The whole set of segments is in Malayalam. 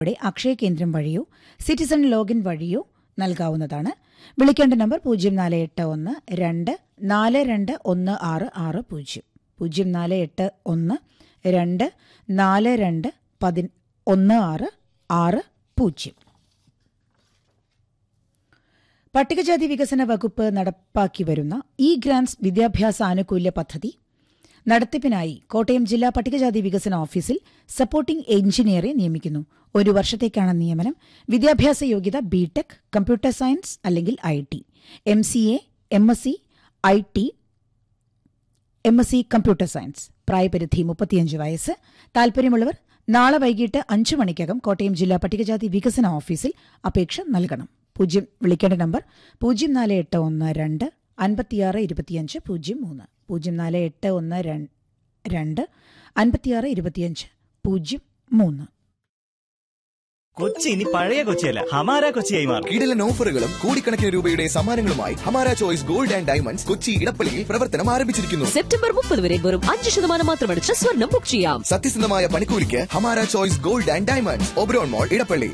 ഇവിടെ അക്ഷയ കേന്ദ്രം വഴിയോ സിറ്റിസൺ ലോഗിൻ വഴിയോ നൽകാവുന്നതാണ് വിളിക്കേണ്ട നമ്പർ പൂജ്യം നാല് എട്ട് ഒന്ന് രണ്ട് നാല് രണ്ട് ഒന്ന് ആറ് ആറ് പൂജ്യം പൂജ്യം നാല് എട്ട് ഒന്ന് രണ്ട് നാല് രണ്ട് പതി ഒന്ന് ആറ് ആറ് പൂജ്യം പട്ടികജാതി വികസന വകുപ്പ് നടപ്പാക്കി വരുന്ന ഇ ഗ്രാൻസ് വിദ്യാഭ്യാസ ആനുകൂല്യ പദ്ധതി നടത്തിപ്പിനായി കോട്ടയം ജില്ലാ പട്ടികജാതി വികസന ഓഫീസിൽ സപ്പോർട്ടിംഗ് എഞ്ചിനീയറെ നിയമിക്കുന്നു ഒരു വർഷത്തേക്കാണ് നിയമനം വിദ്യാഭ്യാസ യോഗ്യത ബിടെക് കമ്പ്യൂട്ടർ സയൻസ് അല്ലെങ്കിൽ I T M C A M S C I T M S C computer science പ്രായപരിധി മുപ്പത്തിയഞ്ച് വയസ്സ് താൽപര്യമുള്ളവർ നാളെ വൈകിട്ട് അഞ്ചു മണിക്കകം കോട്ടയം ജില്ലാ പട്ടികജാതി വികസന ഓഫീസിൽ അപേക്ഷ നൽകണം പൂജ്യം വിളിക്കേണ്ട നമ്പർ പൂജ്യം നാല് എട്ട് ഒന്ന് രണ്ട് അൻപത്തിയാറ് ഇരുപത്തിയഞ്ച് പൂജ്യം മൂന്ന് പൂജ്യം നാല് എട്ട് ഒന്ന് ര- രണ്ട് അൻപത്തിയാറ് ഇരുപത്തിയഞ്ച് പൂജ്യം മൂന്ന് കൊച്ചി ഇനി പഴയ കൊച്ചിയല്ല ഹമാര കൊച്ചിയായി മാറും കിടിലൻ ഓഫറുകളും കോടിക്കണക്കിന് രൂപയുടെ സമ്മാനങ്ങളുമായി Hamara choice gold and diamonds Kochi ഇടപ്പള്ളിയിൽ പ്രവർത്തനം ആരംഭിച്ചിരിക്കുന്നു സെപ്റ്റംബർ മുപ്പത് വരെ വെറും അഞ്ച് ശതമാനം മാത്രമടിച്ച് സ്വർണം ബുക്ക് ചെയ്യാം സത്യസന്ധമായ പണിക്കൂലിക്ക് Hamara choice gold and diamonds Oberon mall Edappally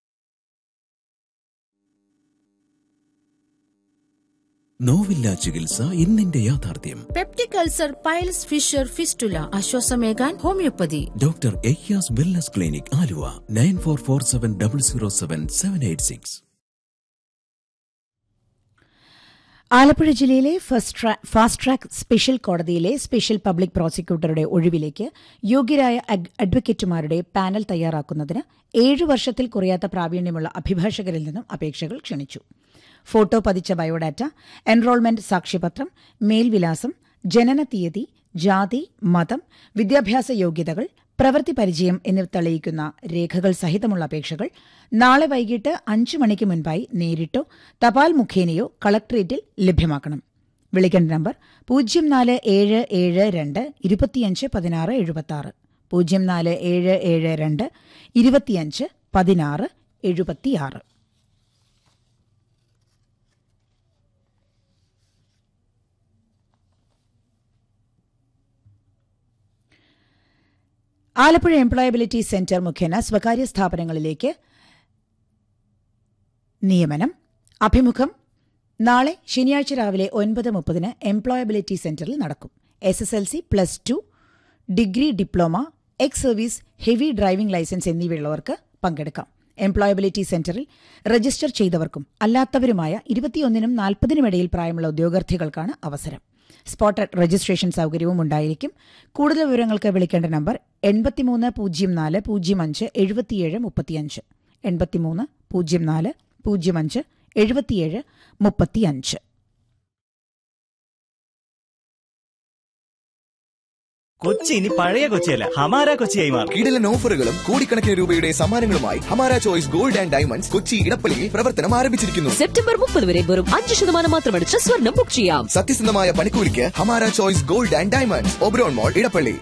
നോവില്ല ചികിത്സ ഇന്നിന്റെ യാഥാർത്ഥ്യം peptic ulcer piles fissure fistula ആശ്വാസമേകാൻ homeopathy doctor Ayyas wellness clinic Aluva nine four four seven double zero seven seven eight six Alappuzha ജില്ലയിലെ ഫസ്റ്റ് ട്രാ- ഫാസ്റ്റ് ട്രാക്ക് സ്പെഷ്യൽ കോടതിയിലെ സ്പെഷ്യൽ പബ്ലിക് പ്രോസിക്യൂട്ടറുടെ ഒഴിവിലേക്ക് യോഗ്യരായ അഡ്- അഡ്വക്കേറ്റുമാരുടെ പാനൽ തയ്യാറാക്കുന്നതിന് ഏഴു വർഷത്തിൽ കുറയാത്ത പ്രാവീണ്യമുള്ള അഭിഭാഷകരിൽ നിന്നും അപേക്ഷകൾ ക്ഷണിച്ചു ഫോട്ടോ പതിച്ച ബയോഡാറ്റ എൻറോൾമെന്റ് സാക്ഷ്യപത്രം മേൽവിലാസം ജനന തീയതി ജാതി മതം വിദ്യാഭ്യാസ യോഗ്യതകൾ പ്രവൃത്തി പരിചയം എന്നിവ തെളിയിക്കുന്ന രേഖകൾ സഹിതമുള്ള അപേക്ഷകൾ നാളെ വൈകിട്ട് അഞ്ചു മണിക്ക് മുൻപായി നേരിട്ടോ തപാൽ മുഖേനയോ കളക്ടറേറ്റിൽ ലഭ്യമാക്കണം വിളിക്കേണ്ട നമ്പർ പൂജ്യം നാല് ഏഴ് ഏഴ് രണ്ട് ഇരുപത്തിയഞ്ച് പതിനാറ് എഴുപത്തി ആറ് പൂജ്യം നാല് ഏഴ് ഏഴ് രണ്ട് ഇരുപത്തിയഞ്ച് പതിനാറ് എഴുപത്തിയാറ് ആലപ്പുഴ എംപ്ലോയബിലിറ്റി സെന്റർ മുഖേന സ്വകാര്യ സ്ഥാപനങ്ങളിലേക്ക് നിയമനം അഭിമുഖം നാളെ ശനിയാഴ്ച രാവിലെ ഒൻപത് മുപ്പതിന് എംപ്ലോയബിലിറ്റി സെന്ററിൽ നടക്കും S S L C plus two degree diploma ex service heavy driving licence എന്നിവയുള്ളവർക്ക് പങ്കെടുക്കാം എംപ്ലോയബിലിറ്റി സെന്ററിൽ രജിസ്റ്റർ ചെയ്തവർക്കും അല്ലാത്തവരുമായ ഇരുപത്തിയൊന്നിനും നാൽപ്പതിനും ഇടയിൽ പ്രായമുള്ള ഉദ്യോഗാർത്ഥികൾക്കാണ് അവസരം സ്പോട്ട് രജിസ്ട്രേഷൻ സൗകര്യവും ഉണ്ടായിരിക്കും കൂടുതൽ വിവരങ്ങൾക്ക് വിളിക്കേണ്ട നമ്പർ എൺപത്തിമൂന്ന് പൂജ്യം നാല് പൂജ്യം അഞ്ച് എഴുപത്തിയേഴ് മുപ്പത്തിയഞ്ച് എൺപത്തിമൂന്ന് പൂജ്യം നാല് പൂജ്യം അഞ്ച് എഴുപത്തിയേഴ് മുപ്പത്തിയഞ്ച് കൊച്ചി ഇനി പഴയ കൊച്ചിയല്ല ഹമാര കൊച്ചിയായി മാറും കിടിലൻ ഓഫറുകളും കോടിക്കണക്കിന് രൂപയുടെ സമ്മാനങ്ങളുമായി Hamara choice gold and diamonds Kochi ഇടപ്പള്ളിയിൽ പ്രവർത്തനം ആരംഭിച്ചിരിക്കുന്നു സെപ്റ്റംബർ മുപ്പത് വരെ വെറും അഞ്ച് ശതമാനം മാത്രമടിച്ച് സ്വർണം ബുക്ക് ചെയ്യാം സത്യസന്ധമായ പണിക്കൂലിക്ക് Hamara choice gold and diamonds Oberon mall Edappally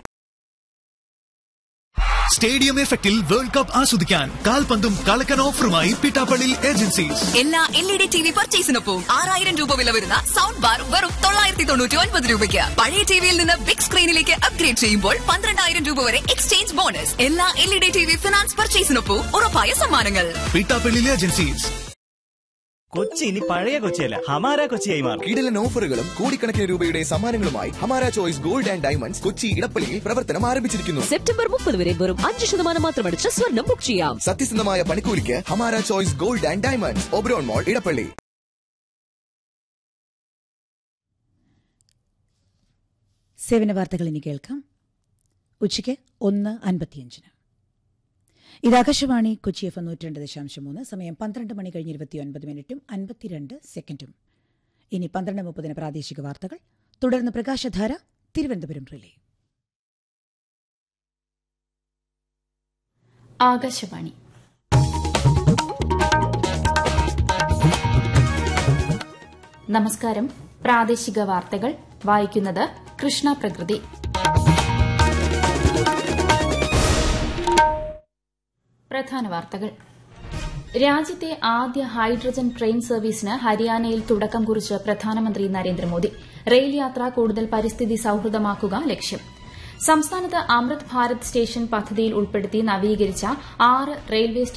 stadium എഫക്റ്റിൽ വേൾഡ് കപ്പ് ആസ്വദിക്കാൻ കാൽപന്തും കളക്കൻ ഓഫറുമായി പിട്ടാപ്പള്ളി ഏജൻസീസ് എല്ലാ L E D T V പർച്ചേസിനൊപ്പം ആറായിരം രൂപ വില വരുന്ന സൗണ്ട് ബാർ വെറും തൊള്ളായിരത്തി തൊണ്ണൂറ്റി ഒൻപത് രൂപയ്ക്ക് പഴയ ടിവിയിൽ നിന്ന് ബിഗ് സ്ക്രീനിലേക്ക് അപ്ഗ്രേഡ് ചെയ്യുമ്പോൾ പന്ത്രണ്ടായിരം രൂപ വരെ എക്സ്ചേഞ്ച് ബോണസ് എല്ലാ L E D T V finance പർച്ചേസിനൊപ്പം ഉറപ്പായ സമ്മാനങ്ങൾ പിട്ടാപ്പള്ളി ഏജൻസീസ് കൊച്ചി ഇനി പഴയ കൊച്ചിയല്ല ഹമാര കൊച്ചിയായി മാറും കിടിലൻ ഓഫറുകളും കോടിക്കണക്കിന് രൂപയുടെ സമ്മാനങ്ങളുമായി Hamara choice gold and diamonds Kochi ഇടപ്പള്ളിയിൽ പ്രവർത്തനം ആരംഭിച്ചിരിക്കുന്നു സെപ്റ്റംബർ മുപ്പത് വരെ വെറും അഞ്ച് ശതമാനം മാത്രമടിച്ച് സ്വർണം ബുക്ക് ചെയ്യാം സത്യസന്ധമായ പണിക്കൂലിക്ക് Hamara choice gold and diamonds Oberon mall Edappally സേവന വാർത്തകൾ ഇനി കേൾക്കാം ഉച്ചയ്ക്ക് ഒന്ന് അൻപത്തിയഞ്ചിന് ഇത് ആകാശവാണി കൊച്ചി എഫ് നൂറ്റി രണ്ട് ദശാംശം മൂന്ന് സമയം പന്ത്രണ്ട് മണി കഴിഞ്ഞ് ഇരുപത്തിയൊൻപത് മിനിറ്റും അൻപത്തിരണ്ട് സെക്കൻഡും ഇനി പന്ത്രണ്ട് മുപ്പതിന് പ്രാദേശിക വാർത്തകൾ തുടർന്ന് പ്രകാശധാര തിരുവനന്തപുരം റിലേ ആകാശവാണി നമസ്കാരം പ്രാദേശിക വാർത്തകൾ വായിക്കുന്നത് കൃഷ്ണ പ്രകൃതി പ്രധാന വാർത്തകൾ രാജ്യത്തെ ആദ്യ ഹൈഡ്രജൻ ട്രെയിൻ സർവീസിന് ഹരിയാനയിൽ തുടക്കം കുറിച്ച് പ്രധാനമന്ത്രി നരേന്ദ്രമോദി റെയിൽ യാത്ര കൂടുതൽ പരിസ്ഥിതി സൌഹൃദമാക്കുക ലക്ഷ്യം സംസ്ഥാനത്ത് അമൃത് ഭാരത് സ്റ്റേഷൻ പദ്ധതിയിൽ ഉൾപ്പെടുത്തി നവീകരിച്ച ആറ് റെയിൽവേ